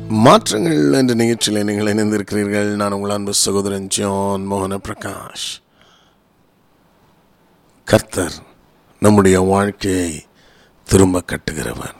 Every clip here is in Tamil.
மாற்றங்கள் என்ற நிகழ்ச்சியில் நீங்கள் இணைந்திருக்கிறீர்கள் நான் உங்கள் அன்பு சகோதரன் ஜான் மோகன பிரகாஷ் கர்த்தர் நம்முடைய வாழ்க்கையை திரும்ப கட்டுகிறவர்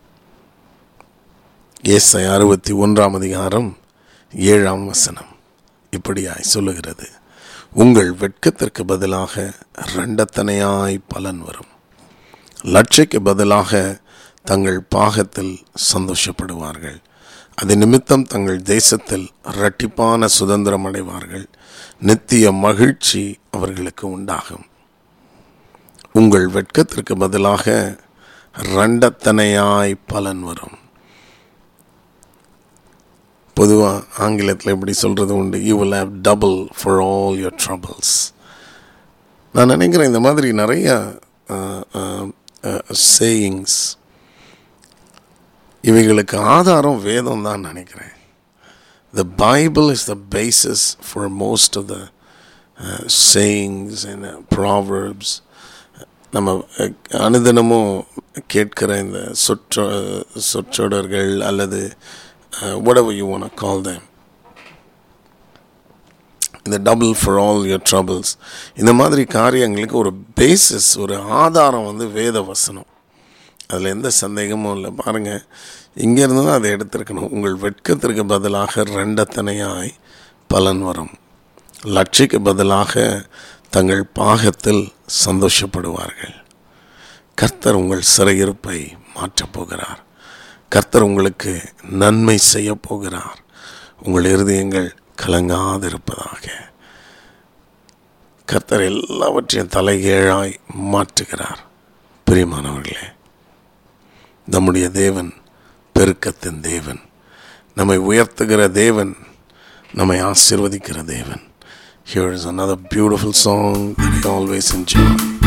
ஏசை அறுபத்தி ஒன்றாம் அதிகாரம் ஏழாம் வசனம் இப்படியாய் சொல்லுகிறது உங்கள் வெட்கத்திற்கு பதிலாக ரெண்டத்தனையாய் பலன் வரும் லட்சைக்கு பதிலாக தங்கள் பாகத்தில் சந்தோஷப்படுவார்கள் அது நிமித்தம் தங்கள் தேசத்தில் இரட்டிப்பான சுதந்திரம் அடைவார்கள் நித்திய மகிழ்ச்சி அவர்களுக்கு உண்டாகும் உங்கள் வெட்கத்திற்கு பதிலாக ரெண்டத்தனையாய் பலன் வரும் பொதுவாக ஆங்கிலத்தில் எப்படி சொல்கிறது உண்டு you will have double for all your troubles நான் நினைக்கிறேன் இந்த மாதிரி நிறைய சேயிங்ஸ் இவைகளுக்கு ஆதாரம் வேதம் தான் நினைக்கிறேன் the Bible is the basis for most of the sayings and proverbs நம்ம அனுதினமும் கேட்கிற இந்த சொற்ற சொற்றொடர்கள் அல்லது whatever you want to call them இந்த double for all your troubles இந்த மாதிரி காரியங்களுக்கு ஒரு பேசிஸ் ஒரு ஆதாரம் வந்து வேத வசனம் அதில் எந்த சந்தேகமும் இல்லை பாருங்கள் இங்கேருந்து தான் அதை எடுத்திருக்கணும் உங்கள் வெட்கத்திற்கு பதிலாக ரெண்டத்தனையாய் பலன் வரும் லட்சிக்கு பதிலாக தங்கள் பாகத்தில் சந்தோஷப்படுவார்கள் கர்த்தர் உங்கள் சிறையிருப்பை மாற்றப் போகிறார் கர்த்தர் உங்களுக்கு நன்மை செய்ய போகிறார் உங்கள் இருதயங்கள் கலங்காதிருப்பதாக கர்த்தர் எல்லாவற்றையும் தலைகீழாய் மாற்றுகிறார் பிரியமானவர்களே நம்முடைய தேவன் பெருக்கத்தின் தேவன் நம்மை உயர்த்துகிற தேவன் நம்மை ஆசிர்வதிக்கிற தேவன் Here is another beautiful song that I always enjoy.